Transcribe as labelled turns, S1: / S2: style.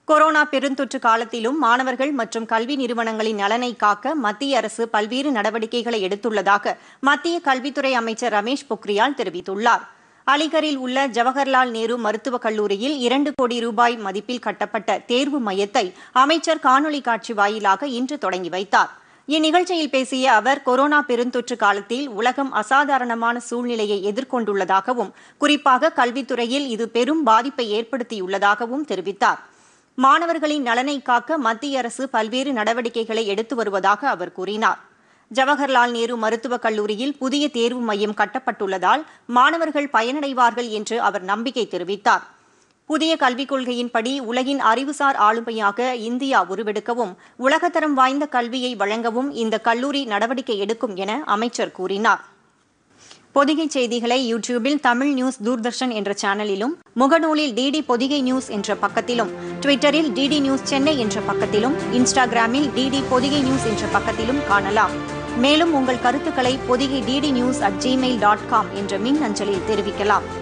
S1: corona பெருந்தொற்று காலத்திலும் மாணவர்கள் மற்றும் கல்வி நிறுவனங்களின் நலனை காக்க மத்திய அரசு பல்வேறு நடவடிக்கைகளை எடுத்துள்ளதாக மத்திய கல்வித்துறை அமைச்சர் ரமேஷ் பொக்ரியால் தெரிவித்துள்ளார் அலிகரில் உள்ள ஜவஹர்லால் நேரு மருத்துவக் கல்லூரியில் இரண்டு கோடி ரூபாய் மதிப்பில் கட்டப்பட்ட தேர்வு மையத்தை அமைச்சர் காணொலி காட்சி வாயிலாக இன்று தொடங்கி வைத்தார் இந்நிகழ்ச்சியில் பேசிய அவர் கொரோனா பெருந்தொற்று காலத்தில் உலகம் அசாதாரணமான சூழ்நிலையை எதிர்கொண்டுள்ளதாகவும் குறிப்பாக கல்வித்துறையில் இது பெரும் பாதிப்பை ஏற்படுத்தியுள்ளதாகவும் தெரிவித்தார் மாணவர்களின் நலனை காக்க மத்திய அரசு பல்வேறு நடவடிக்கைகளை எடுத்து வருவதாக அவர் கூறினார் ஜவஹர்லால் நேரு மருத்துவக் கல்லூரியில் புதிய தேர்வு மையம் கட்டப்பட்டுள்ளதால் மாணவர்கள் பயனடைவார்கள் என்று அவர் நம்பிக்கை தெரிவித்தார் புதிய கல்விக் கொள்கையின்படி உலகின் அறிவுசார் ஆளுமையாக இந்தியா உருவெடுக்கவும் உலகத்தரம் வாய்ந்த கல்வியை வழங்கவும் இந்த கல்லூரி நடவடிக்கை எடுக்கும் என அமைச்சர் கூறினார் பொதிகை செய்திகளை யூடியூபில் தமிழ் நியூஸ் தூர்தர்ஷன் என்ற சேனலிலும் முகநூலில் டிடி பொதிகை நியூஸ் என்ற பக்கத்திலும் ட்விட்டரில் டிடி நியூஸ் சென்னை என்ற பக்கத்திலும் இன்ஸ்டாகிராமில் டிடி பொதிகை நியூஸ் என்ற பக்கத்திலும் காணலாம் மேலும் உங்கள் கருத்துக்களை Podhigai DD news at Gmail dot com என்ற மின் அஞ்சலில் தெரிவிக்கலாம்